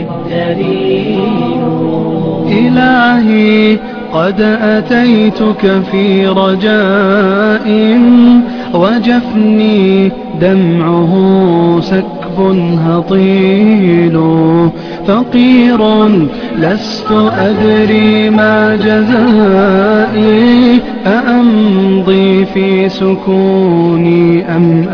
الدليل إلهي قد أتيتك في رجاء وجفني دمعه سكب هطيل فقير لست أدري ما جزائي أأمضي في سكوني أم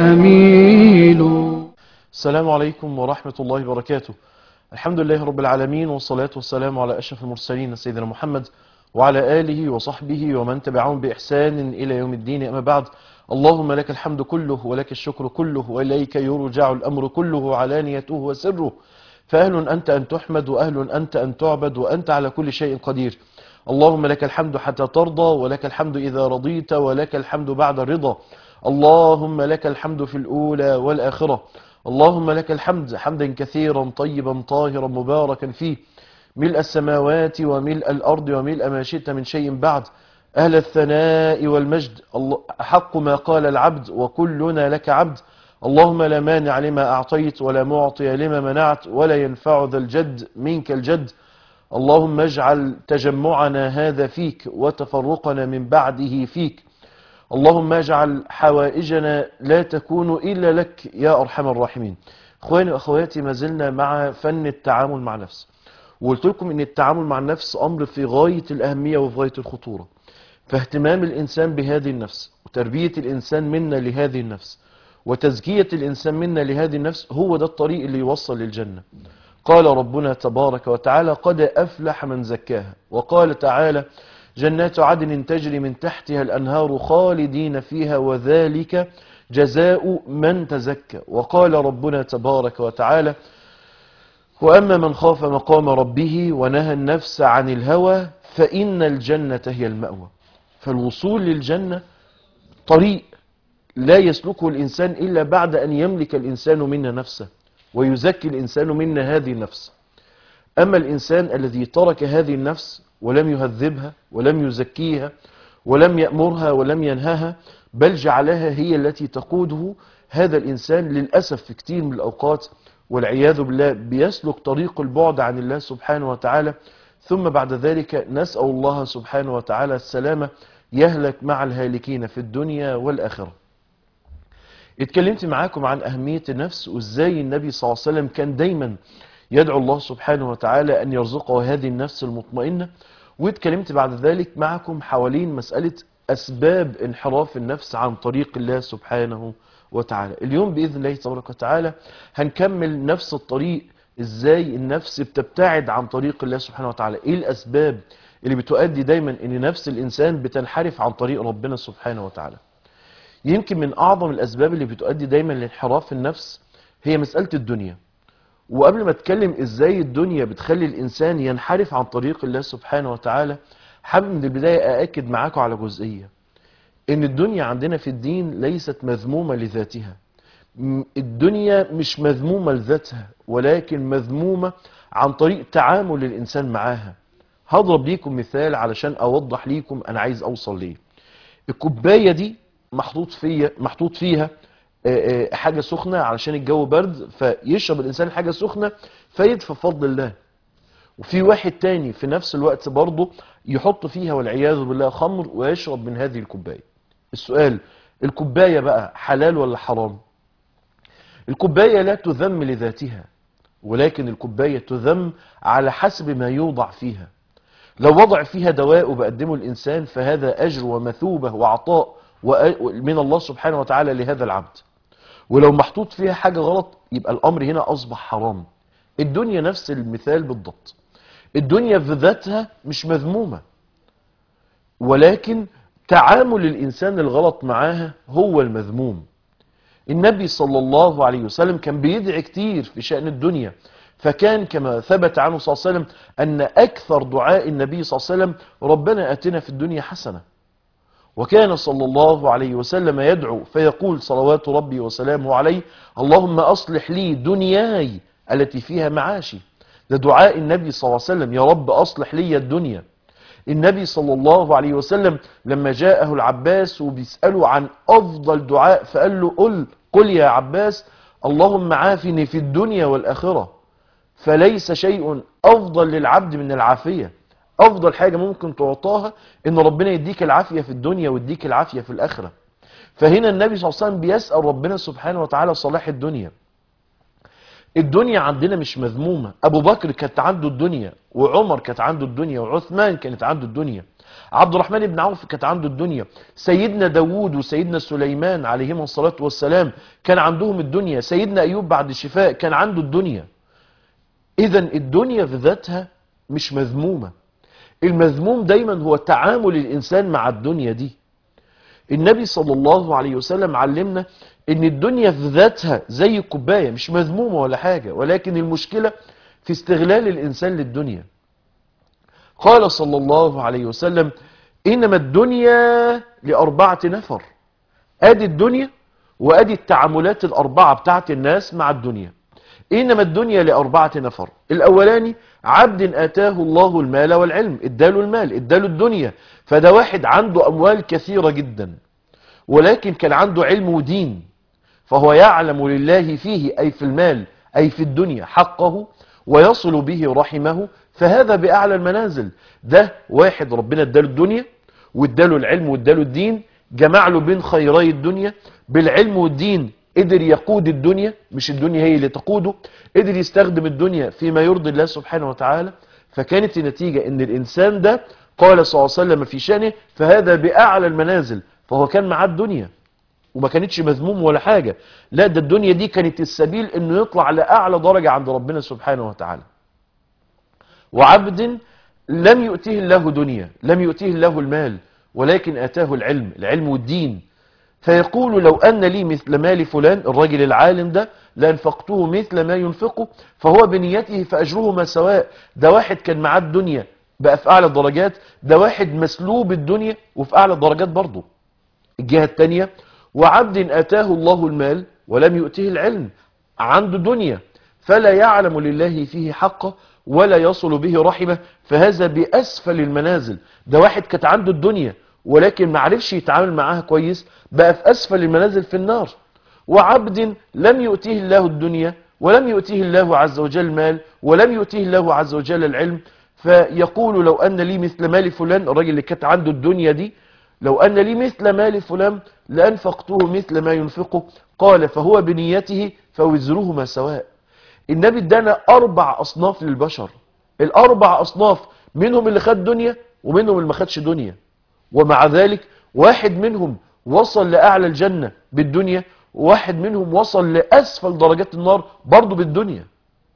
أميل السلام عليكم ورحمة الله وبركاته الحمد لله رب العالمين والصلاة والسلام على أشرف المرسلين سيدنا محمد وعلى آله وصحبه ومن تبعهم بإحسان إلى يوم الدين أما بعد اللهم لك الحمد كله ولك الشكر كله وإليك يرجع الأمر كله علانيته وسره فأهل أنت أن تحمد وأهل أنت أن تعبد وأنت على كل شيء قدير اللهم لك الحمد حتى ترضى ولك الحمد إذا رضيت ولك الحمد بعد الرضا اللهم لك الحمد في الأولى والآخرة اللهم لك الحمد حمدا كثيرا طيبا طاهرا مباركا فيه ملء السماوات وملء الأرض وملء ما شئت من شيء بعد أهل الثناء والمجد الله- حق ما قال العبد وكلنا لك عبد اللهم لا مانع لما أعطيت ولا معطي لما منعت ولا ينفع ذا الجد منك الجد اللهم اجعل تجمعنا هذا فيك وتفرقنا من بعده فيك اللهم اجعل حوائجنا لا تكون إلا لك يا أرحم الراحمين اخواني واخواتي ما زلنا مع فن التعامل مع النفس وقلت لكم ان التعامل مع النفس امر في غاية الاهمية وفي غاية الخطورة فاهتمام الانسان بهذه النفس وتربية الانسان منا لهذه النفس وتزكية الانسان منا لهذه النفس هو ده الطريق اللي يوصل للجنة قال ربنا تبارك وتعالى قد افلح من زكاها وقال تعالى جنات عدن تجري من تحتها الانهار خالدين فيها وذلك جزاء من تزكى وقال ربنا تبارك وتعالى وأما من خاف مقام ربه ونهى النفس عن الهوى فإن الجنة هي المأوى فالوصول للجنة طريق لا يسلكه الإنسان إلا بعد أن يملك الإنسان منا نفسه ويزكي الإنسان منا هذه النفس أما الإنسان الذي ترك هذه النفس ولم يهذبها ولم يزكيها ولم يأمرها ولم ينهاها بل جعلها هي التي تقوده هذا الإنسان للأسف في كتير من الأوقات والعياذ بالله بيسلك طريق البعد عن الله سبحانه وتعالى ثم بعد ذلك نسأل الله سبحانه وتعالى السلامة يهلك مع الهالكين في الدنيا والآخرة اتكلمت معاكم عن أهمية النفس وإزاي النبي صلى الله عليه وسلم كان دايما يدعو الله سبحانه وتعالى أن يرزقه هذه النفس المطمئنة واتكلمت بعد ذلك معكم حوالين مسألة أسباب انحراف النفس عن طريق الله سبحانه وتعالى اليوم بإذن الله تبارك وتعالى هنكمل نفس الطريق إزاي النفس بتبتعد عن طريق الله سبحانه وتعالى إيه الأسباب اللي بتؤدي دايما أن نفس الإنسان بتنحرف عن طريق ربنا سبحانه وتعالى يمكن من أعظم الأسباب اللي بتؤدي دايما لانحراف النفس هي مسألة الدنيا وقبل ما اتكلم ازاي الدنيا بتخلي الانسان ينحرف عن طريق الله سبحانه وتعالى حابب من البداية أأكد معاكم على جزئية ان الدنيا عندنا في الدين ليست مذمومة لذاتها م- الدنيا مش مذمومة لذاتها ولكن مذمومة عن طريق تعامل الإنسان معاها هضرب ليكم مثال علشان أوضح ليكم أنا عايز أوصل ليه الكوباية دي محطوط فيها محطوط فيها آه، آه، حاجة سخنة علشان الجو برد فيشرب الإنسان حاجة سخنة فيدفى بفضل الله وفي واحد تاني في نفس الوقت برضه يحط فيها والعياذ بالله خمر ويشرب من هذه الكوباية السؤال الكوباية بقى حلال ولا حرام الكوباية لا تذم لذاتها ولكن الكوباية تذم على حسب ما يوضع فيها لو وضع فيها دواء وبقدمه الإنسان فهذا أجر ومثوبة وعطاء وأ- من الله سبحانه وتعالى لهذا العبد ولو محطوط فيها حاجة غلط يبقى الأمر هنا أصبح حرام الدنيا نفس المثال بالضبط الدنيا في ذاتها مش مذمومة ولكن تعامل الإنسان الغلط معاها هو المذموم النبي صلى الله عليه وسلم كان بيدعي كتير في شأن الدنيا فكان كما ثبت عنه صلى الله عليه وسلم أن أكثر دعاء النبي صلى الله عليه وسلم ربنا أتنا في الدنيا حسنة وكان صلى الله عليه وسلم يدعو فيقول صلوات ربي وسلامه عليه اللهم أصلح لي دنياي التي فيها معاشي ده دعاء النبي صلى الله عليه وسلم يا رب أصلح لي الدنيا النبي صلى الله عليه وسلم لما جاءه العباس وبيسأله عن أفضل دعاء فقال له قل قل يا عباس اللهم عافني في الدنيا والآخرة فليس شيء افضل للعبد من العافية افضل حاجة ممكن تعطاها ان ربنا يديك العافية في الدنيا ويديك العافية في الاخرة فهنا النبي صلى الله عليه وسلم بيسأل ربنا سبحانه وتعالى صلاح الدنيا الدنيا عندنا مش مذمومة ابو بكر كانت عنده الدنيا وعمر كانت عنده الدنيا وعثمان كانت عنده الدنيا عبد الرحمن بن عوف كانت عنده الدنيا سيدنا داوود وسيدنا سليمان عليهما الصلاة والسلام كان عندهم الدنيا سيدنا ايوب بعد الشفاء كان عنده الدنيا اذا الدنيا في ذاتها مش مذمومة المذموم دايما هو تعامل الانسان مع الدنيا دي النبي صلى الله عليه وسلم علمنا ان الدنيا في ذاتها زي الكوبايه مش مذمومه ولا حاجه ولكن المشكله في استغلال الانسان للدنيا قال صلى الله عليه وسلم انما الدنيا لاربعه نفر ادي الدنيا وادي التعاملات الاربعه بتاعت الناس مع الدنيا انما الدنيا لاربعه نفر الاولاني عبد اتاه الله المال والعلم اداله المال اداله الدنيا فده واحد عنده اموال كثيره جدا ولكن كان عنده علم ودين فهو يعلم لله فيه أي في المال أي في الدنيا حقه ويصل به رحمه فهذا بأعلى المنازل ده واحد ربنا اداله الدنيا واداله العلم واداله الدين جمع له بين خيري الدنيا بالعلم والدين قدر يقود الدنيا مش الدنيا هي اللي تقوده قدر يستخدم الدنيا فيما يرضي الله سبحانه وتعالى فكانت النتيجة ان الانسان ده قال صلى الله عليه وسلم في شأنه فهذا بأعلى المنازل فهو كان معاه الدنيا وما كانتش مذموم ولا حاجة لا ده الدنيا دي كانت السبيل انه يطلع لأعلى درجة عند ربنا سبحانه وتعالى وعبد لم يؤتيه الله دنيا لم يؤتيه الله المال ولكن آتاه العلم العلم والدين فيقول لو أن لي مثل مال فلان الرجل العالم ده لأنفقته مثل ما ينفقه فهو بنيته فأجرهما سواء ده واحد كان معاه الدنيا بقى في أعلى الدرجات ده واحد مسلوب الدنيا وفي أعلى الدرجات برضه الجهة الثانية وعبد آتاه الله المال ولم يؤته العلم عنده دنيا فلا يعلم لله فيه حقه ولا يصل به رحمه فهذا بأسفل المنازل ده واحد كانت عنده الدنيا ولكن ما عرفش يتعامل معاها كويس بقى في أسفل المنازل في النار وعبد لم يؤتيه الله الدنيا ولم يؤتيه الله عز وجل مال ولم يؤتيه الله عز وجل العلم فيقول لو أن لي مثل مال فلان الراجل اللي كانت عنده الدنيا دي لو أن لي مثل مال فلان لأنفقته مثل ما ينفقه قال فهو بنيته فوزرهما سواء النبي ادانا أربع أصناف للبشر الأربع أصناف منهم اللي خد دنيا ومنهم اللي ما خدش دنيا ومع ذلك واحد منهم وصل لأعلى الجنة بالدنيا وواحد منهم وصل لأسفل درجات النار برضه بالدنيا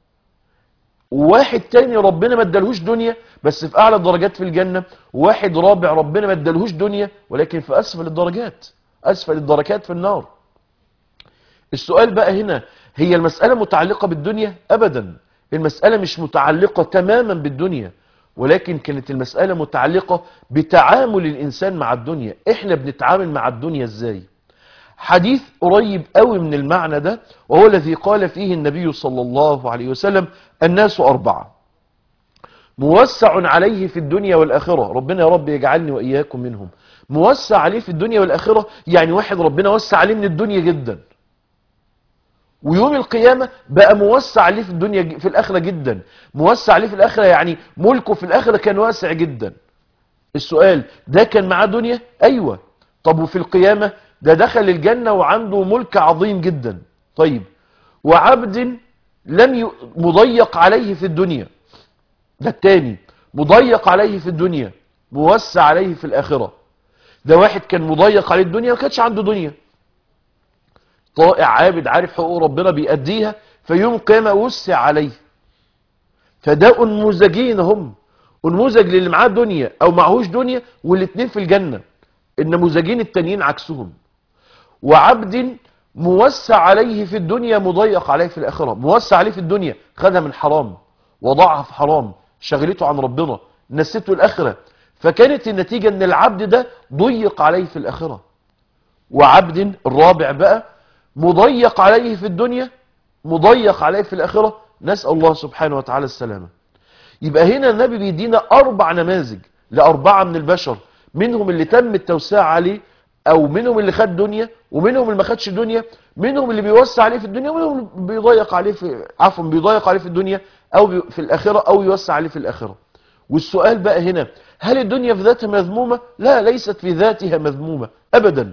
وواحد تاني ربنا ما ادالهوش دنيا بس في اعلى الدرجات في الجنة وواحد رابع ربنا ما ادالهوش دنيا ولكن في اسفل الدرجات اسفل الدركات في النار السؤال بقى هنا هي المسألة متعلقة بالدنيا ابدا المسألة مش متعلقة تماما بالدنيا ولكن كانت المسألة متعلقة بتعامل الانسان مع الدنيا احنا بنتعامل مع الدنيا ازاي حديث قريب قوي من المعنى ده وهو الذي قال فيه النبي صلى الله عليه وسلم الناس أربعة موسع عليه في الدنيا والآخرة ربنا يا رب يجعلني وإياكم منهم موسع عليه في الدنيا والآخرة يعني واحد ربنا وسع عليه من الدنيا جدا ويوم القيامة بقى موسع عليه في الدنيا في الآخرة جدا موسع عليه في الآخرة يعني ملكه في الآخرة كان واسع جدا السؤال ده كان معاه دنيا أيوة طب وفي القيامة ده دخل الجنة وعنده ملك عظيم جدا طيب وعبد لم ي... مضيق عليه في الدنيا ده التاني مضيق عليه في الدنيا موسع عليه في الآخرة ده واحد كان مضيق عليه الدنيا ما كانش عنده دنيا طائع عابد عارف حقوق ربنا بيأديها فيوم القيامة وسع عليه فده انموذجين هم انموذج للي معاه دنيا او معهوش دنيا والاتنين في الجنة النموذجين التانيين عكسهم وعبد موسع عليه في الدنيا مضيق عليه في الآخرة موسع عليه في الدنيا خدها من حرام وضعها في حرام شغلته عن ربنا نسيته الآخرة فكانت النتيجة ان العبد ده ضيق عليه في الآخرة وعبد الرابع بقى مضيق عليه في الدنيا مضيق عليه في الآخرة نسأل الله سبحانه وتعالى السلامة يبقى هنا النبي بيدينا أربع نماذج لأربعة من البشر منهم اللي تم التوسع عليه او منهم اللي خد دنيا ومنهم اللي ما خدش دنيا منهم اللي بيوسع عليه في الدنيا ومنهم اللي بيضيق عليه في عفوا بيضيق عليه في الدنيا او بي- في الاخره او يوسع عليه في الاخره والسؤال بقى هنا هل الدنيا في ذاتها مذمومه لا ليست في ذاتها مذمومه ابدا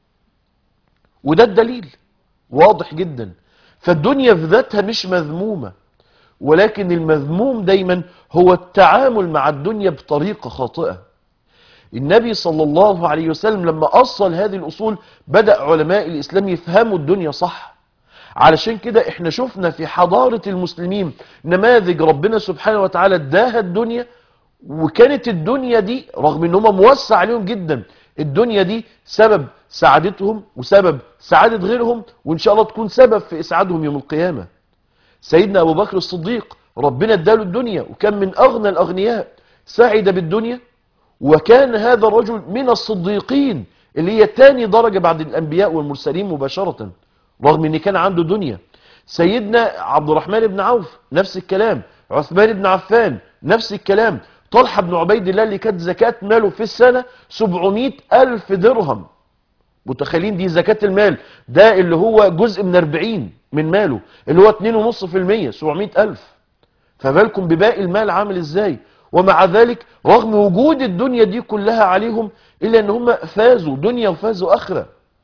وده الدليل واضح جدا فالدنيا في ذاتها مش مذمومه ولكن المذموم دايما هو التعامل مع الدنيا بطريقه خاطئه النبي صلى الله عليه وسلم لما أصل هذه الأصول بدأ علماء الإسلام يفهموا الدنيا صح علشان كده احنا شفنا في حضارة المسلمين نماذج ربنا سبحانه وتعالى اداها الدنيا وكانت الدنيا دي رغم ان هم موسع عليهم جدا الدنيا دي سبب سعادتهم وسبب سعادة غيرهم وان شاء الله تكون سبب في اسعادهم يوم القيامة سيدنا ابو بكر الصديق ربنا اداله الدنيا وكان من اغنى الاغنياء سعد بالدنيا وكان هذا الرجل من الصديقين اللي هي تاني درجة بعد الأنبياء والمرسلين مباشرة رغم ان كان عنده دنيا سيدنا عبد الرحمن بن عوف نفس الكلام عثمان بن عفان نفس الكلام طلحة بن عبيد الله اللي كانت زكاة ماله في السنة 700 ألف درهم متخيلين دي زكاة المال ده اللي هو جزء من 40 من ماله اللي هو 2.5% 700 ألف فبالكم بباقي المال عامل ازاي ومع ذلك رغم وجود الدنيا دي كلها عليهم الا ان هم فازوا دنيا وفازوا اخره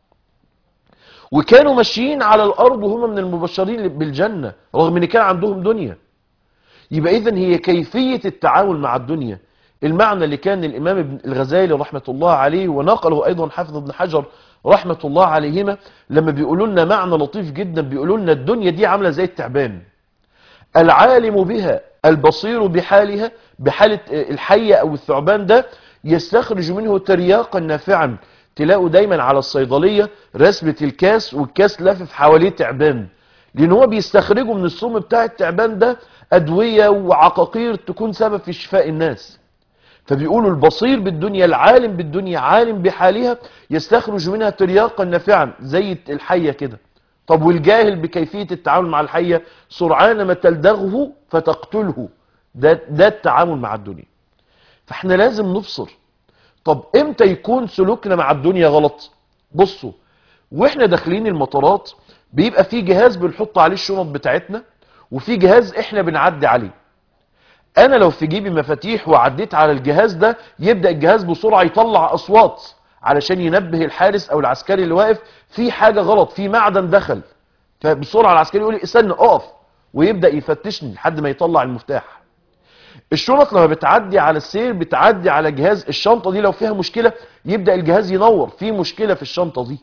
وكانوا ماشيين على الارض وهم من المبشرين بالجنه رغم ان كان عندهم دنيا يبقى اذا هي كيفيه التعامل مع الدنيا المعنى اللي كان الامام ابن الغزالي رحمه الله عليه ونقله ايضا حافظ ابن حجر رحمه الله عليهما لما بيقولوا لنا معنى لطيف جدا بيقولوا لنا الدنيا دي عامله زي التعبان العالم بها البصير بحالها بحالة الحية أو الثعبان ده يستخرج منه ترياقا نافعا تلاقوا دايما على الصيدلية رسمة الكاس والكاس لافف حواليه تعبان لأن هو بيستخرجوا من السم بتاع التعبان ده أدوية وعقاقير تكون سبب في شفاء الناس فبيقولوا البصير بالدنيا العالم بالدنيا عالم بحالها يستخرج منها ترياقا نافعا زي الحية كده طب والجاهل بكيفية التعامل مع الحية سرعان ما تلدغه فتقتله ده, ده التعامل مع الدنيا فاحنا لازم نبصر طب امتى يكون سلوكنا مع الدنيا غلط بصوا واحنا داخلين المطارات بيبقى في جهاز بنحط عليه الشنط بتاعتنا وفي جهاز احنا بنعدي عليه انا لو في جيبي مفاتيح وعديت على الجهاز ده يبدأ الجهاز بسرعة يطلع اصوات علشان ينبه الحارس او العسكري اللي واقف في حاجة غلط في معدن دخل فبسرعة العسكري يقول لي استنى اقف ويبدأ يفتشني لحد ما يطلع المفتاح الشنط لما بتعدي على السير بتعدي على جهاز الشنطة دي لو فيها مشكلة يبدأ الجهاز ينور في مشكلة في الشنطة دي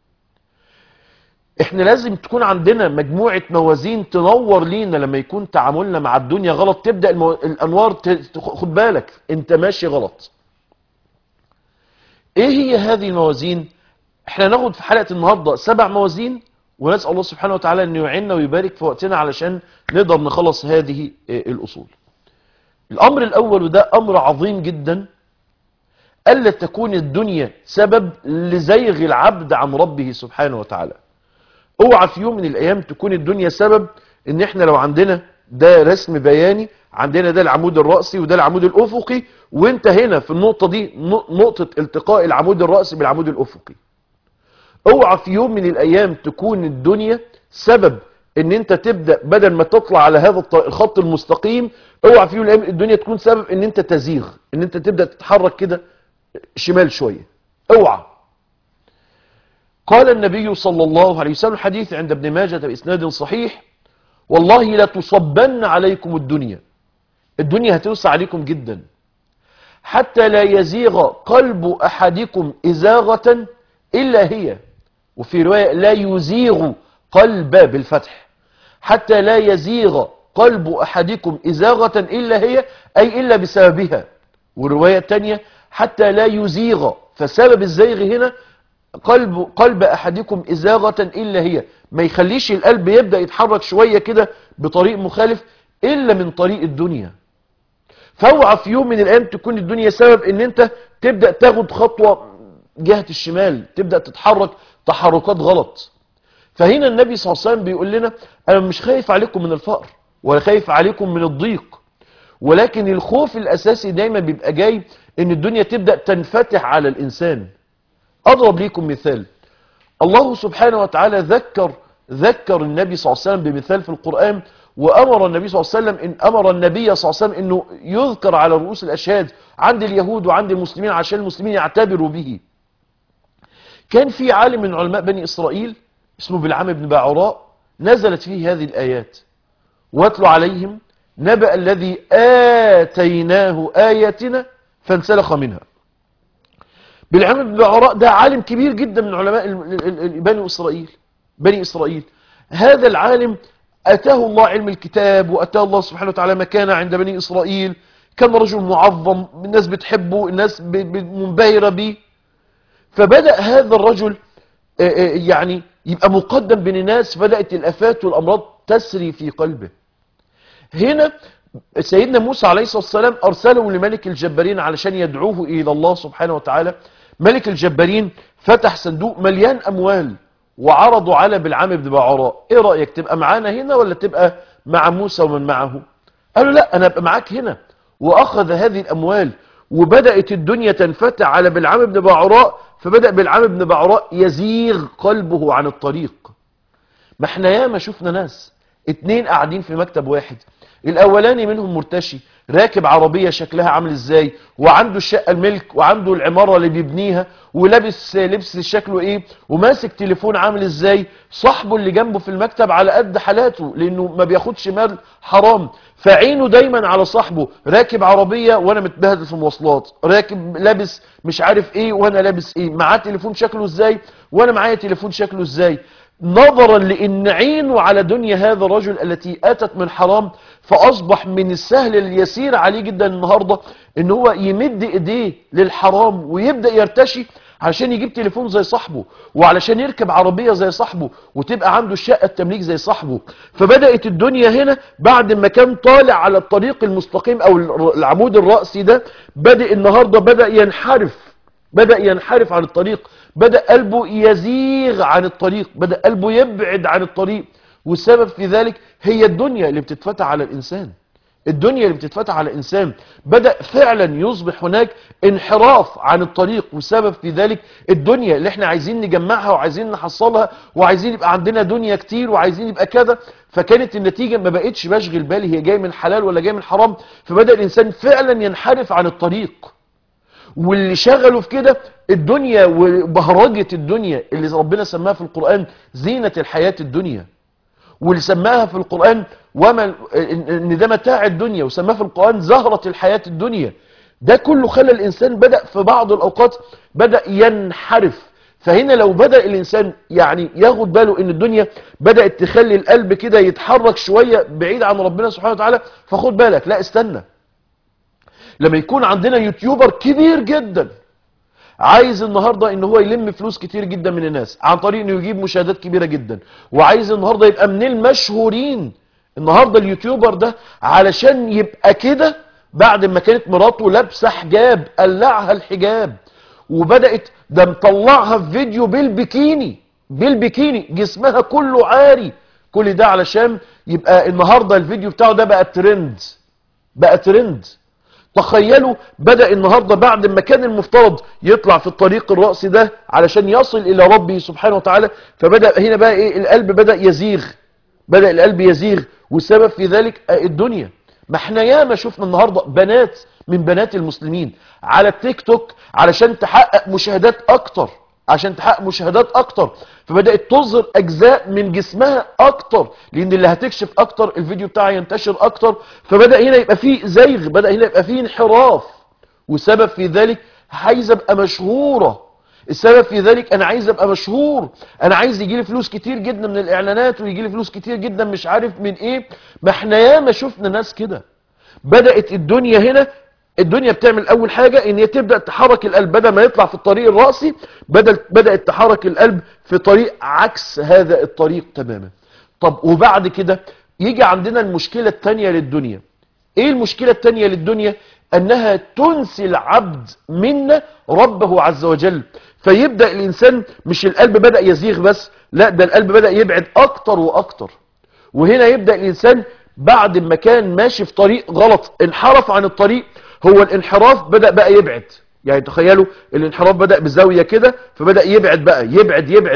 احنا لازم تكون عندنا مجموعة موازين تنور لينا لما يكون تعاملنا مع الدنيا غلط تبدأ المو... الانوار ت... خد بالك انت ماشي غلط ايه هي هذه الموازين احنا ناخد في حلقة النهاردة سبع موازين ونسأل الله سبحانه وتعالى ان يعيننا ويبارك في وقتنا علشان نقدر نخلص هذه الاصول الامر الاول وده امر عظيم جدا الا تكون الدنيا سبب لزيغ العبد عن ربه سبحانه وتعالى اوعى في يوم من الايام تكون الدنيا سبب ان احنا لو عندنا ده رسم بياني عندنا ده العمود الرأسي وده العمود الافقي وانت هنا في النقطة دي نقطة التقاء العمود الرأسي بالعمود الافقي اوعى في يوم من الايام تكون الدنيا سبب ان انت تبدأ بدل ما تطلع على هذا الخط المستقيم اوعى في يوم من الايام الدنيا تكون سبب ان انت تزيغ ان انت تبدأ تتحرك كده شمال شوية اوعى قال النبي صلى الله عليه وسلم حديث عند ابن ماجه بإسناد صحيح والله لا تصبن عليكم الدنيا الدنيا هتوسع عليكم جدا حتى لا يزيغ قلب أحدكم إزاغة إلا هي وفي رواية لا يزيغ قلب بالفتح حتى لا يزيغ قلب أحدكم إزاغة إلا هي أي إلا بسببها ورواية تانية حتى لا يزيغ فسبب الزيغ هنا قلب قلب احدكم ازاغه الا هي ما يخليش القلب يبدا يتحرك شويه كده بطريق مخالف الا من طريق الدنيا فاوعى في يوم من الايام تكون الدنيا سبب ان انت تبدا تاخد خطوه جهه الشمال تبدا تتحرك تحركات غلط فهنا النبي صلى الله عليه وسلم بيقول لنا انا مش خايف عليكم من الفقر ولا خايف عليكم من الضيق ولكن الخوف الاساسي دايما بيبقى جاي ان الدنيا تبدا تنفتح على الانسان اضرب ليكم مثال الله سبحانه وتعالى ذكر ذكر النبي صلى الله عليه وسلم بمثال في القرآن وأمر النبي صلى الله عليه وسلم إن أمر النبي صلى الله عليه وسلم إنه يذكر على رؤوس الأشهاد عند اليهود وعند المسلمين عشان المسلمين يعتبروا به كان في عالم من علماء بني إسرائيل اسمه بلعام بن باعوراء نزلت فيه هذه الآيات واتلو عليهم نبأ الذي آتيناه آياتنا فانسلخ منها بلعام بن باعوراء ده عالم كبير جدا من علماء ال- ال- ال- بني إسرائيل بني إسرائيل هذا العالم أتاه الله علم الكتاب وأتاه الله سبحانه وتعالى مكانة عند بني إسرائيل كان رجل معظم الناس بتحبه الناس ب- ب- منبهرة به فبدأ هذا الرجل آه، آه، يعني يبقى مقدم بين الناس بدأت الآفات والأمراض تسري في قلبه هنا سيدنا موسى عليه الصلاة والسلام أرسله لملك الجبارين علشان يدعوه إلى الله سبحانه وتعالى ملك الجبارين فتح صندوق مليان أموال وعرضوا على بالعام بن باعوراء إيه رأيك تبقى معانا هنا ولا تبقى مع موسى ومن معه قالوا لا أنا أبقى معاك هنا وأخذ هذه الأموال وبدأت الدنيا تنفتح على بالعام بن باعوراء فبدأ بالعام بن باعوراء يزيغ قلبه عن الطريق ما احنا ياما شفنا ناس اتنين قاعدين في مكتب واحد الاولاني منهم مرتشي راكب عربية شكلها عامل ازاي وعنده الشقة الملك وعنده العمارة اللي بيبنيها ولابس لبس شكله ايه وماسك تليفون عامل ازاي صاحبه اللي جنبه في المكتب على قد حالاته لانه ما بياخدش مال حرام فعينه دايما على صاحبه راكب عربية وانا متبهدل في مواصلات راكب لابس مش عارف ايه وانا لابس ايه معاه تليفون شكله ازاي وانا معايا تليفون شكله ازاي نظرا لان عينه على دنيا هذا الرجل التي اتت من حرام فاصبح من السهل اليسير عليه جدا النهارده ان هو يمد ايديه للحرام ويبدا يرتشي علشان يجيب تليفون زي صاحبه وعلشان يركب عربية زي صاحبه وتبقى عنده الشقة التمليك زي صاحبه فبدأت الدنيا هنا بعد ما كان طالع على الطريق المستقيم او العمود الرأسي ده بدأ النهاردة بدأ ينحرف بدأ ينحرف عن الطريق بدأ قلبه يزيغ عن الطريق بدأ قلبه يبعد عن الطريق والسبب في ذلك هي الدنيا اللي بتتفتح على الإنسان الدنيا اللي بتتفتح على الإنسان بدأ فعلا يصبح هناك انحراف عن الطريق والسبب في ذلك الدنيا اللي احنا عايزين نجمعها وعايزين نحصلها وعايزين يبقى عندنا دنيا كتير وعايزين يبقى كذا فكانت النتيجة ما بقتش بشغل بالي هي جاي من حلال ولا جاي من حرام فبدأ الإنسان فعلا ينحرف عن الطريق واللي شغلوا في كده الدنيا وبهرجة الدنيا اللي ربنا سماها في القرآن زينة الحياة الدنيا واللي سماها في القرآن وما ان ده متاع الدنيا وسماها في القرآن زهرة الحياة الدنيا ده كله خلى الإنسان بدأ في بعض الأوقات بدأ ينحرف فهنا لو بدأ الإنسان يعني ياخد باله ان الدنيا بدأت تخلي القلب كده يتحرك شوية بعيد عن ربنا سبحانه وتعالى فخد بالك لا استنى لما يكون عندنا يوتيوبر كبير جدا عايز النهاردة ان هو يلم فلوس كتير جدا من الناس عن طريق انه يجيب مشاهدات كبيرة جدا وعايز النهاردة يبقى من المشهورين النهاردة اليوتيوبر ده علشان يبقى كده بعد ما كانت مراته لابسة حجاب قلعها الحجاب وبدأت ده مطلعها في فيديو بالبكيني بالبكيني جسمها كله عاري كل ده علشان يبقى النهاردة الفيديو بتاعه ده بقى ترند بقى ترند تخيلوا بدأ النهاردة بعد ما كان المفترض يطلع في الطريق الرأسي ده علشان يصل إلى ربه سبحانه وتعالى فبدأ هنا بقى إيه القلب بدأ يزيغ بدأ القلب يزيغ والسبب في ذلك الدنيا ما احنا ياما شفنا النهاردة بنات من بنات المسلمين على التيك توك علشان تحقق مشاهدات أكتر عشان تحقق مشاهدات اكتر فبدأت تظهر اجزاء من جسمها اكتر لان اللي هتكشف اكتر الفيديو بتاعها ينتشر اكتر فبدأ هنا يبقى فيه زيغ بدأ هنا يبقى فيه انحراف والسبب في ذلك عايز ابقى مشهورة السبب في ذلك انا عايز ابقى مشهور انا عايز يجي لي فلوس كتير جدا من الاعلانات ويجي لي فلوس كتير جدا مش عارف من ايه ما احنا ياما شفنا ناس كده بدأت الدنيا هنا الدنيا بتعمل اول حاجة ان هي تبدأ تحرك القلب بدل ما يطلع في الطريق الرأسي بدل بدأت تحرك القلب في طريق عكس هذا الطريق تماما طب وبعد كده يجي عندنا المشكلة التانية للدنيا ايه المشكلة التانية للدنيا انها تنسي العبد منا ربه عز وجل فيبدأ الانسان مش القلب بدأ يزيغ بس لا ده القلب بدأ يبعد اكتر واكتر وهنا يبدأ الانسان بعد ما كان ماشي في طريق غلط انحرف عن الطريق هو الانحراف بدأ بقى يبعد يعني تخيلوا الانحراف بدأ بزاوية كده فبدأ يبعد بقى يبعد يبعد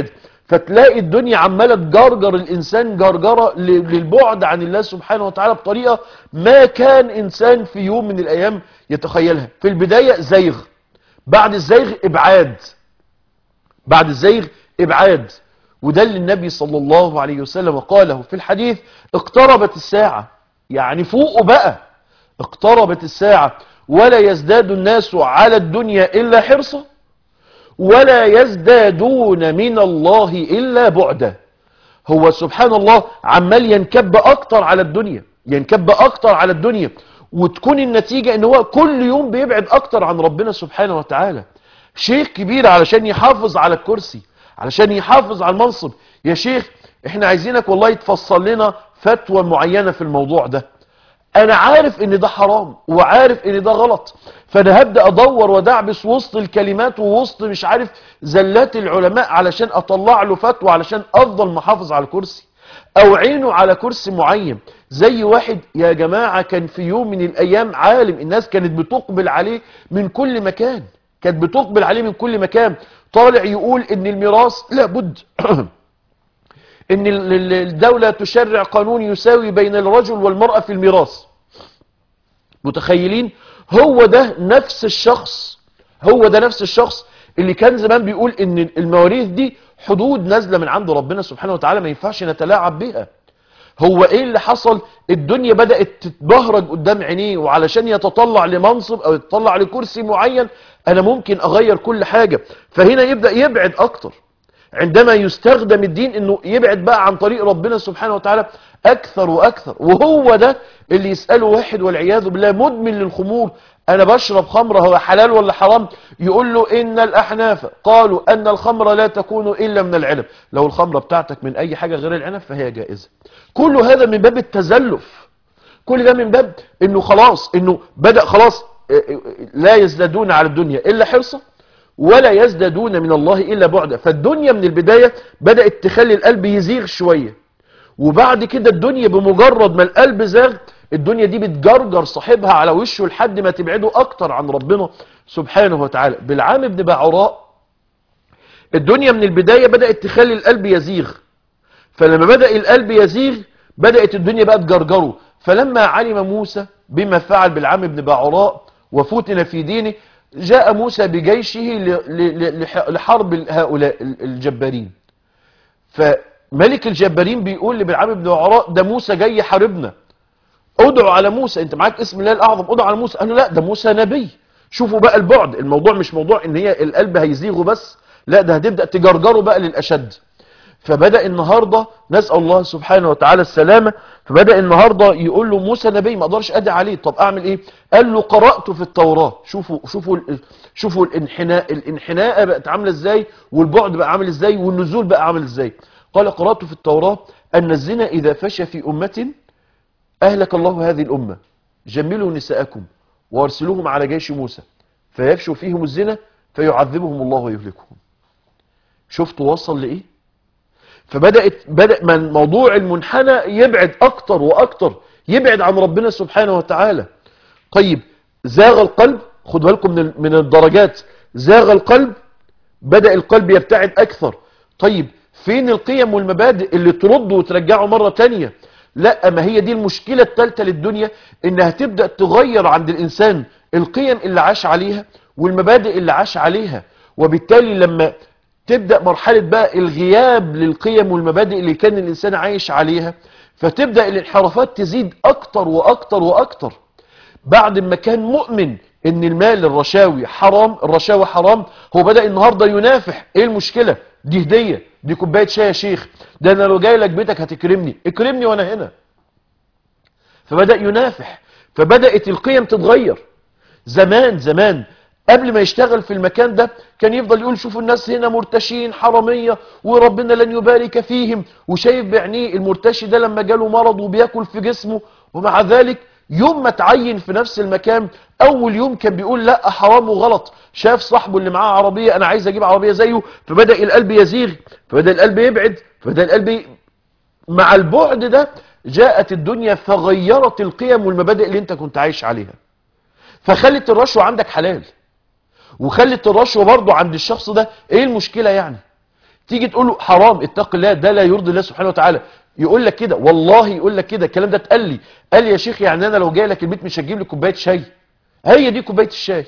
فتلاقي الدنيا عمالة تجرجر الإنسان جرجرة ل- للبعد عن الله سبحانه وتعالى بطريقة ما كان إنسان في يوم من الأيام يتخيلها في البداية زيغ بعد الزيغ إبعاد بعد الزيغ إبعاد وده اللي النبي صلى الله عليه وسلم قاله في الحديث اقتربت الساعة يعني فوقه بقى اقتربت الساعة ولا يزداد الناس على الدنيا إلا حرصا ولا يزدادون من الله إلا بعدا هو سبحان الله عمال ينكب أكتر على الدنيا ينكب أكتر على الدنيا وتكون النتيجة ان هو كل يوم بيبعد أكتر عن ربنا سبحانه وتعالى شيخ كبير علشان يحافظ على الكرسي علشان يحافظ على المنصب يا شيخ احنا عايزينك والله تفصل لنا فتوى معينة في الموضوع ده انا عارف ان ده حرام وعارف ان ده غلط فانا هبدأ ادور ودعبس وسط الكلمات ووسط مش عارف زلات العلماء علشان اطلع له فتوى علشان افضل محافظ على الكرسي او عينه على كرسي معين زي واحد يا جماعة كان في يوم من الايام عالم الناس كانت بتقبل عليه من كل مكان كانت بتقبل عليه من كل مكان طالع يقول ان الميراث لابد ان ال- ال- الدولة تشرع قانون يساوي بين الرجل والمرأة في الميراث متخيلين هو ده نفس الشخص هو ده نفس الشخص اللي كان زمان بيقول ان المواريث دي حدود نازلة من عند ربنا سبحانه وتعالى ما ينفعش نتلاعب بها هو ايه اللي حصل الدنيا بدأت تتبهرج قدام عينيه وعلشان يتطلع لمنصب او يتطلع لكرسي معين انا ممكن اغير كل حاجة فهنا يبدأ يبعد اكتر عندما يستخدم الدين انه يبعد بقى عن طريق ربنا سبحانه وتعالى اكثر واكثر وهو ده اللي يسأله واحد والعياذ بالله مدمن للخمور انا بشرب خمر هو حلال ولا حرام يقول له ان الاحناف قالوا ان الخمر لا تكون الا من العنب لو الخمرة بتاعتك من اي حاجة غير العنب فهي جائزة كل هذا من باب التزلف كل ده من باب انه خلاص انه بدأ خلاص اه، اه، لا يزدادون على الدنيا الا حرصا ولا يزدادون من الله الا بعدا فالدنيا من البداية بدأت تخلي القلب يزيغ شوية وبعد كده الدنيا بمجرد ما القلب زاغ الدنيا دي بتجرجر صاحبها على وشه لحد ما تبعده اكتر عن ربنا سبحانه وتعالى بالعام بن بعراء الدنيا من البداية بدأت تخلي القلب يزيغ فلما بدأ القلب يزيغ بدأت الدنيا بقى تجرجره فلما علم موسى بما فعل بالعام بن بعراء وفتن في دينه جاء موسى بجيشه ل- ل- لح- لحرب هؤلاء الجبارين فملك الجبارين بيقول لبلعام بن بعراء ده موسى جاي يحاربنا ادعوا على موسى انت معاك اسم الله الاعظم ادعوا على موسى قال له لا ده موسى نبي شوفوا بقى البعد الموضوع مش موضوع ان هي القلب هيزيغه بس لا ده هتبدأ تجرجره بقى للأشد فبدأ النهاردة نسأل الله سبحانه وتعالى السلامة فبدأ النهاردة يقول له موسى نبي ما اقدرش ادعي عليه طب اعمل ايه قال له قرأت في التوراة شوفوا شوفوا ال- شوفوا الانحناء الانحناء بقت عاملة ازاي والبعد بقى عامل ازاي والنزول بقى عامل ازاي قال قرأت في التوراة ان الزنا اذا فشى في امة اهلك الله هذه الامة جملوا نساءكم وارسلوهم على جيش موسى فيفشوا فيهم الزنا فيعذبهم الله ويهلكهم شفتوا وصل لايه فبدأت بدأ من موضوع المنحنى يبعد أكتر وأكتر يبعد عن ربنا سبحانه وتعالى طيب زاغ القلب خد بالكم من من الدرجات زاغ القلب بدأ القلب يبتعد أكثر طيب فين القيم والمبادئ اللي ترد وترجعه مرة تانية لا ما هي دي المشكلة الثالثة للدنيا انها تبدأ تغير عند الانسان القيم اللي عاش عليها والمبادئ اللي عاش عليها وبالتالي لما تبدأ مرحلة بقى الغياب للقيم والمبادئ اللي كان الإنسان عايش عليها فتبدأ الانحرافات تزيد أكتر وأكتر وأكتر بعد ما كان مؤمن ان المال الرشاوي حرام الرشاوي حرام هو بدأ النهاردة ينافح ايه المشكلة دي هدية دي كوباية شاي يا شيخ ده انا لو جاي لك بيتك هتكرمني اكرمني وانا هنا فبدأ ينافح فبدأت القيم تتغير زمان زمان قبل ما يشتغل في المكان ده كان يفضل يقول شوفوا الناس هنا مرتشين حرامية وربنا لن يبارك فيهم وشايف بعينيه المرتشي ده لما جاله مرض وبياكل في جسمه ومع ذلك يوم ما تعين في نفس المكان اول يوم كان بيقول لا حرام وغلط شاف صاحبه اللي معاه عربية انا عايز اجيب عربية زيه فبدأ القلب يزيغ فبدأ القلب يبعد فبدأ القلب ي... مع البعد ده جاءت الدنيا فغيرت القيم والمبادئ اللي انت كنت عايش عليها فخلت الرشوة عندك حلال وخلت الرشوة برضو عند الشخص ده ايه المشكلة يعني تيجي تقول له حرام اتق الله ده لا يرضي الله سبحانه وتعالى يقول لك كده والله يقول لك كده الكلام ده اتقال لي قال لي يا شيخ يعني انا لو جاي لك البيت مش هتجيب لي كوبايه شاي هي دي كوبايه الشاي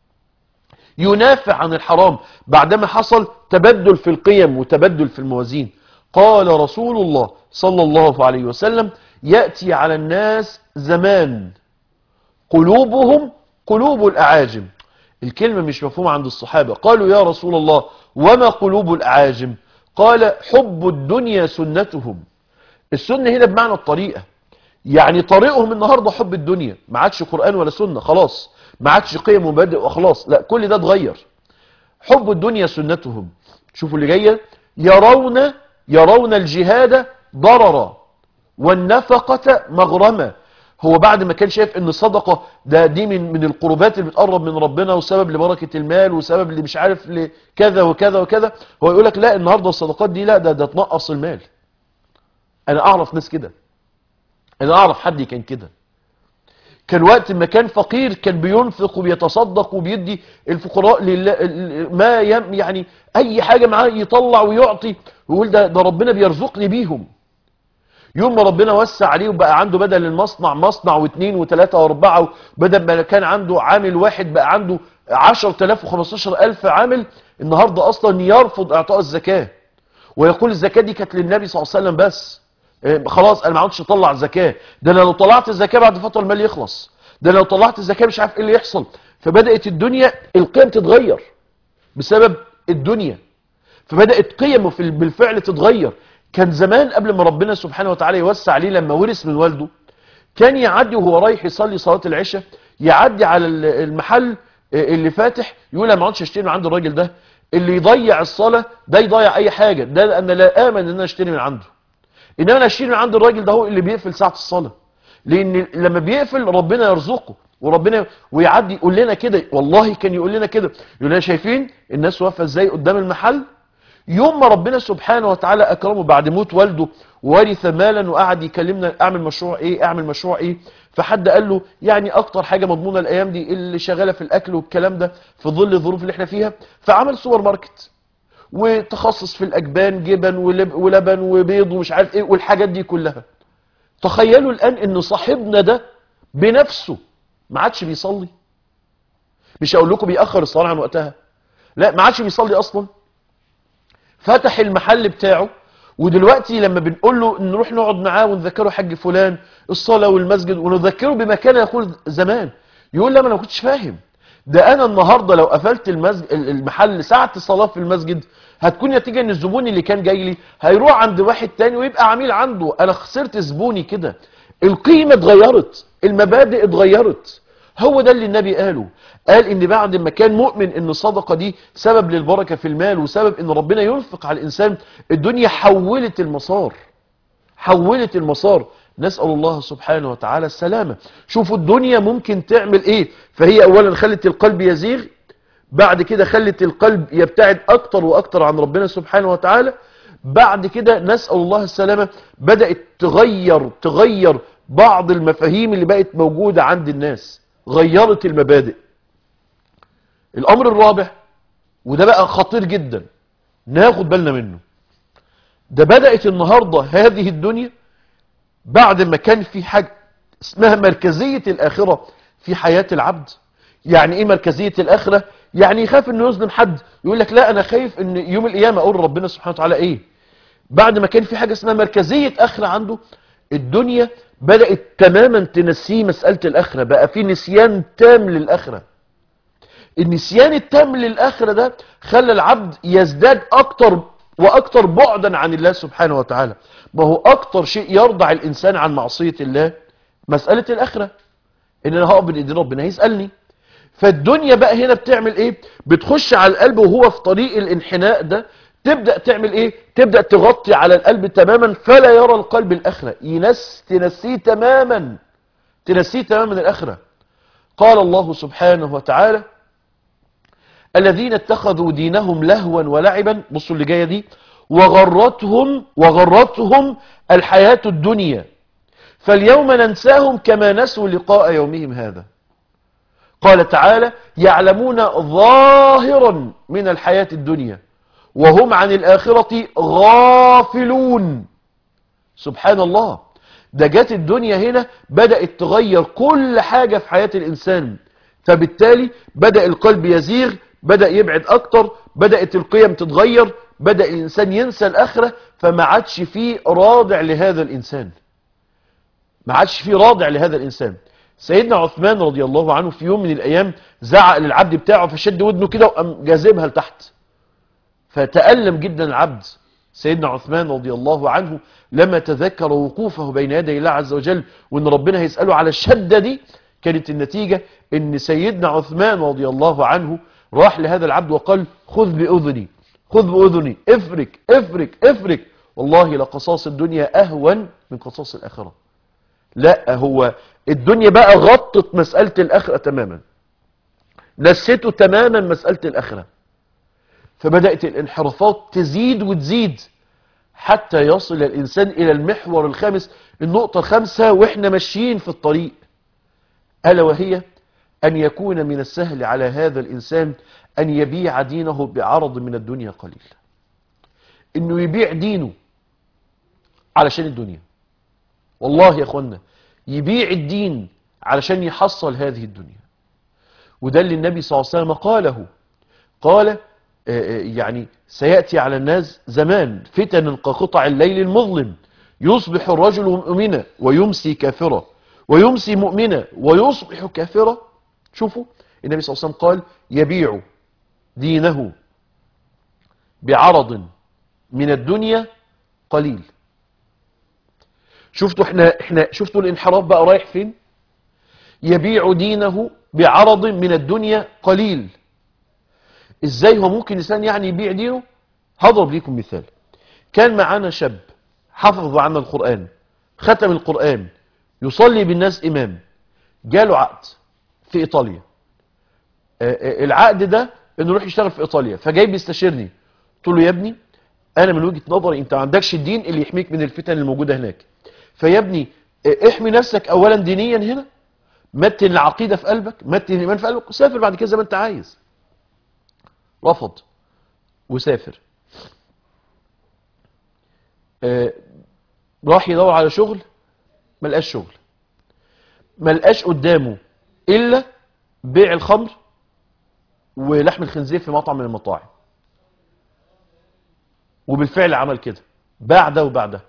ينافع عن الحرام بعدما حصل تبدل في القيم وتبدل في الموازين قال رسول الله صلى الله عليه وسلم يأتي على الناس زمان قلوبهم قلوب الأعاجم الكلمة مش مفهومة عند الصحابة قالوا يا رسول الله وما قلوب الأعاجم قال حب الدنيا سنتهم السنة هنا بمعنى الطريقة يعني طريقهم النهاردة حب الدنيا ما عادش قرآن ولا سنة خلاص ما عادش قيم ومبادئ وخلاص لا كل ده اتغير حب الدنيا سنتهم شوفوا اللي جاية يرون يرون الجهاد ضررا والنفقة مغرمة هو بعد ما كان شايف ان الصدقة ده دي من من القربات اللي بتقرب من ربنا وسبب لبركة المال وسبب اللي مش عارف لكذا وكذا وكذا هو يقول لك لا النهاردة الصدقات دي لا ده ده تنقص المال انا اعرف ناس كده انا اعرف حد كان كده كان وقت ما كان فقير كان بينفق وبيتصدق وبيدي الفقراء لله ما يم يعني اي حاجة معاه يطلع ويعطي ويقول ده, ده ربنا بيرزقني بيهم يوم ما ربنا وسع عليه وبقى عنده بدل المصنع مصنع واثنين وثلاثة واربعة بدل ما كان عنده عامل واحد بقى عنده عشر تلاف وخمستاشر الف عامل النهاردة اصلا يرفض اعطاء الزكاة ويقول الزكاة دي كانت للنبي صلى الله عليه وسلم بس خلاص انا ما عودش اطلع زكاة ده انا لو طلعت الزكاة بعد فترة المال يخلص ده لو طلعت الزكاة مش عارف ايه اللي يحصل فبدأت الدنيا القيم تتغير بسبب الدنيا فبدأت قيمه في بالفعل تتغير كان زمان قبل ما ربنا سبحانه وتعالى يوسع عليه لما ورث من والده كان يعدي وهو رايح يصلي صلاة العشاء يعدي على المحل اللي فاتح يقول انا ما عادش اشتري من عند الراجل ده اللي يضيع الصلاة ده يضيع اي حاجة ده انا لا امن ان انا اشتري من عنده انما انا اشتري من عند الراجل ده هو اللي بيقفل ساعة الصلاة لان لما بيقفل ربنا يرزقه وربنا ويعدي يقول لنا كده والله كان يقول لنا كده يقول لنا شايفين الناس واقفه ازاي قدام المحل يوم ما ربنا سبحانه وتعالى اكرمه بعد موت والده وورث مالا وقعد يكلمنا اعمل مشروع ايه اعمل مشروع ايه فحد قال له يعني اكتر حاجه مضمونه الايام دي اللي شغاله في الاكل والكلام ده في ظل الظروف اللي احنا فيها فعمل سوبر ماركت وتخصص في الاجبان جبن ولب ولبن وبيض ومش عارف ايه والحاجات دي كلها تخيلوا الان ان صاحبنا ده بنفسه ما عادش بيصلي مش هقول لكم بيأخر الصلاة عن وقتها لا ما عادش بيصلي اصلا فتح المحل بتاعه ودلوقتي لما بنقول له نروح نقعد معاه ونذكره حج فلان الصلاة والمسجد ونذكره بما كان يقول زمان يقول لا ما انا ما كنتش فاهم ده انا النهاردة لو قفلت المسجد المحل ساعة الصلاة في المسجد هتكون نتيجة ان الزبون اللي كان جاي لي هيروح عند واحد تاني ويبقى عميل عنده انا خسرت زبوني كده القيمة اتغيرت المبادئ اتغيرت هو ده اللي النبي قاله قال ان بعد ما كان مؤمن ان الصدقة دي سبب للبركة في المال وسبب ان ربنا ينفق على الانسان الدنيا حولت المسار حولت المسار نسأل الله سبحانه وتعالى السلامة شوفوا الدنيا ممكن تعمل ايه فهي اولا خلت القلب يزيغ بعد كده خلت القلب يبتعد اكتر واكتر عن ربنا سبحانه وتعالى بعد كده نسأل الله السلامة بدأت تغير تغير بعض المفاهيم اللي بقت موجودة عند الناس غيرت المبادئ الامر الرابع وده بقى خطير جدا ناخد بالنا منه ده بدأت النهاردة هذه الدنيا بعد ما كان في حاجة اسمها مركزية الآخرة في حياة العبد يعني ايه مركزية الآخرة يعني يخاف انه يظلم حد يقول لك لا انا خايف ان يوم القيامة اقول ربنا سبحانه وتعالى ايه بعد ما كان في حاجة اسمها مركزية آخرة عنده الدنيا بدأت تماما تنسيه مسألة الآخرة بقى في نسيان تام للآخرة النسيان التام للآخرة ده خلى العبد يزداد أكتر وأكتر بعدا عن الله سبحانه وتعالى ما هو أكتر شيء يرضع الإنسان عن معصية الله مسألة الآخرة إن أنا هقف بين إيدين ربنا هيسألني فالدنيا بقى هنا بتعمل إيه بتخش على القلب وهو في طريق الانحناء ده تبدأ تعمل ايه تبدأ تغطي على القلب تماما فلا يرى القلب الاخرة ينس تنسيه تماما تنسيه تماما الاخرة قال الله سبحانه وتعالى الذين اتخذوا دينهم لهوا ولعبا بصوا اللي جاية دي وغرتهم وغرتهم الحياة الدنيا فاليوم ننساهم كما نسوا لقاء يومهم هذا قال تعالى يعلمون ظاهرا من الحياة الدنيا وهم عن الآخرة غافلون سبحان الله ده جت الدنيا هنا بدأت تغير كل حاجة في حياة الإنسان فبالتالي بدأ القلب يزيغ بدأ يبعد أكتر بدأت القيم تتغير بدأ الإنسان ينسى الآخرة فما عادش فيه رادع لهذا الإنسان ما عادش فيه رادع لهذا الإنسان سيدنا عثمان رضي الله عنه في يوم من الأيام زعق للعبد بتاعه فشد ودنه كده وقام جاذبها لتحت فتألم جدا العبد سيدنا عثمان رضي الله عنه لما تذكر وقوفه بين يدي الله عز وجل وان ربنا هيسأله على الشدة دي كانت النتيجة ان سيدنا عثمان رضي الله عنه راح لهذا العبد وقال خذ بأذني خذ بأذني افرك افرك افرك والله لقصاص الدنيا أهون من قصاص الآخرة لا هو الدنيا بقى غطت مسألة الآخرة تماما نسيته تماما مسألة الآخرة فبدأت الانحرافات تزيد وتزيد حتى يصل الإنسان إلى المحور الخامس النقطة الخامسة وإحنا ماشيين في الطريق ألا وهي أن يكون من السهل على هذا الإنسان أن يبيع دينه بعرض من الدنيا قليل إنه يبيع دينه علشان الدنيا والله يا أخوانا يبيع الدين علشان يحصل هذه الدنيا وده اللي النبي صلى الله عليه وسلم قاله قال يعني سيأتي على الناس زمان فتن كقطع الليل المظلم يصبح الرجل مؤمنا ويمسي كافرا ويمسي مؤمنا ويصبح كافرا شوفوا النبي صلى الله عليه وسلم قال يبيع دينه بعرض من الدنيا قليل شفتوا احنا احنا شفتوا الانحراف بقى رايح فين يبيع دينه بعرض من الدنيا قليل ازاي هو ممكن انسان يعني يبيع دينه هضرب لكم مثال كان معانا شاب حفظ عنا القرآن ختم القرآن يصلي بالناس امام جاله عقد في ايطاليا العقد ده انه يروح يشتغل في ايطاليا فجاي بيستشيرني قلت له يا ابني انا من وجهة نظري انت ما عندكش الدين اللي يحميك من الفتن الموجودة هناك فيا ابني احمي نفسك اولا دينيا هنا متن العقيدة في قلبك متن الايمان في قلبك وسافر بعد كده زي ما انت عايز رفض وسافر آه راح يدور على شغل ما لقاش شغل ما لقاش قدامه الا بيع الخمر ولحم الخنزير في مطعم من المطاعم وبالفعل عمل كده باع ده وباع ده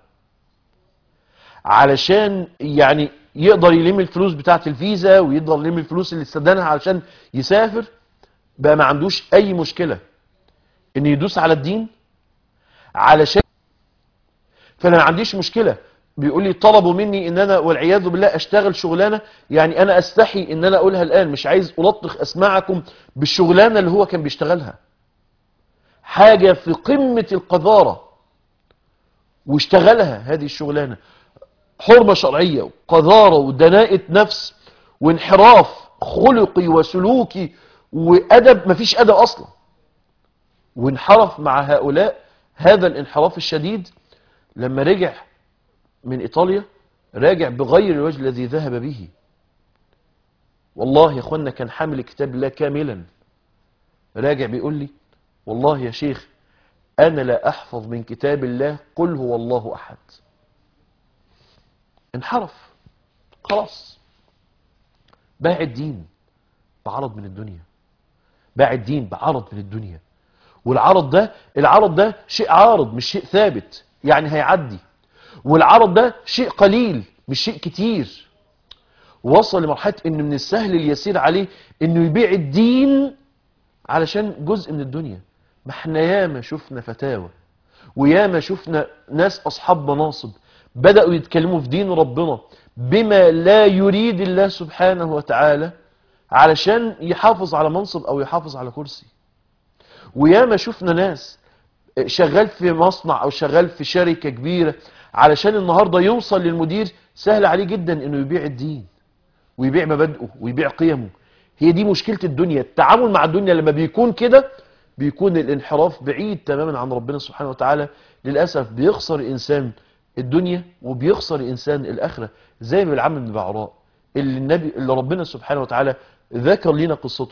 علشان يعني يقدر يلم الفلوس بتاعت الفيزا ويقدر يلم الفلوس اللي استدانها علشان يسافر بقى ما عندوش اي مشكلة ان يدوس على الدين علشان فانا ما عنديش مشكلة بيقول لي طلبوا مني ان انا والعياذ بالله اشتغل شغلانة يعني انا استحي ان انا اقولها الان مش عايز الطخ اسمعكم بالشغلانة اللي هو كان بيشتغلها حاجة في قمة القذارة واشتغلها هذه الشغلانة حرمة شرعية وقذارة ودناءة نفس وانحراف خلقي وسلوكي وأدب مفيش أدب أصلا وانحرف مع هؤلاء هذا الانحراف الشديد لما رجع من إيطاليا راجع بغير الوجه الذي ذهب به والله يا اخوانا كان حامل كتاب الله كاملا راجع بيقول لي والله يا شيخ أنا لا أحفظ من كتاب الله قل هو الله أحد انحرف خلاص باع الدين بعرض من الدنيا باع الدين بعرض من الدنيا والعرض ده العرض ده شيء عارض مش شيء ثابت يعني هيعدي والعرض ده شيء قليل مش شيء كتير وصل لمرحلة انه من السهل اليسير عليه انه يبيع الدين علشان جزء من الدنيا ما احنا ياما شفنا فتاوى وياما شفنا ناس اصحاب مناصب بدأوا يتكلموا في دين ربنا بما لا يريد الله سبحانه وتعالى علشان يحافظ على منصب او يحافظ على كرسي وياما شفنا ناس شغال في مصنع او شغال في شركة كبيرة علشان النهاردة يوصل للمدير سهل عليه جدا انه يبيع الدين ويبيع مبادئه ويبيع قيمه هي دي مشكلة الدنيا التعامل مع الدنيا لما بيكون كده بيكون الانحراف بعيد تماما عن ربنا سبحانه وتعالى للأسف بيخسر الإنسان الدنيا وبيخسر الإنسان الآخرة زي ما العم بن بعراء اللي, النبي اللي ربنا سبحانه وتعالى ذكر لنا قصته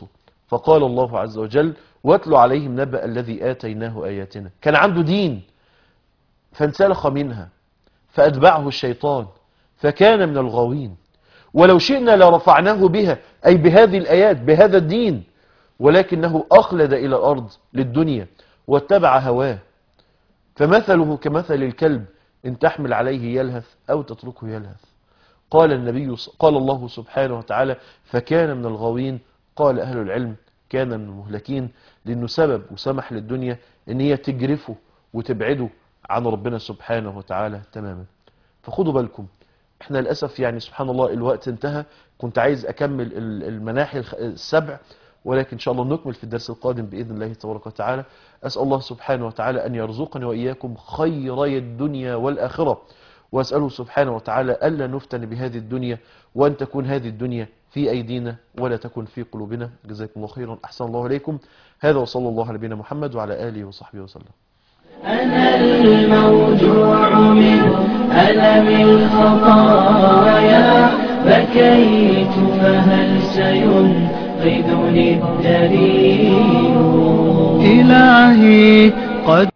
فقال الله عز وجل واتل عليهم نبأ الذي آتيناه آياتنا كان عنده دين فانسلخ منها فأتبعه الشيطان فكان من الغاوين ولو شئنا لرفعناه بها أي بهذه الآيات بهذا الدين ولكنه أخلد إلى الأرض للدنيا واتبع هواه فمثله كمثل الكلب إن تحمل عليه يلهث أو تتركه يلهث قال النبي قال الله سبحانه وتعالى فكان من الغاوين قال أهل العلم كان من المهلكين لأنه سبب وسمح للدنيا أن هي تجرفه وتبعده عن ربنا سبحانه وتعالى تماما فخدوا بالكم احنا للأسف يعني سبحان الله الوقت انتهى كنت عايز أكمل المناحي السبع ولكن إن شاء الله نكمل في الدرس القادم بإذن الله تبارك وتعالى أسأل الله سبحانه وتعالى أن يرزقني وإياكم خيري الدنيا والآخرة وأسأله سبحانه وتعالى ألا نفتن بهذه الدنيا وأن تكون هذه الدنيا في أيدينا ولا تكن في قلوبنا جزاكم الله خيرا أحسن الله إليكم هذا وصلى الله على نبينا محمد وعلى آله وصحبه وسلم أنا الموجوع من ألم الخطايا بكيت فهل سينقذني الدليل إلهي قد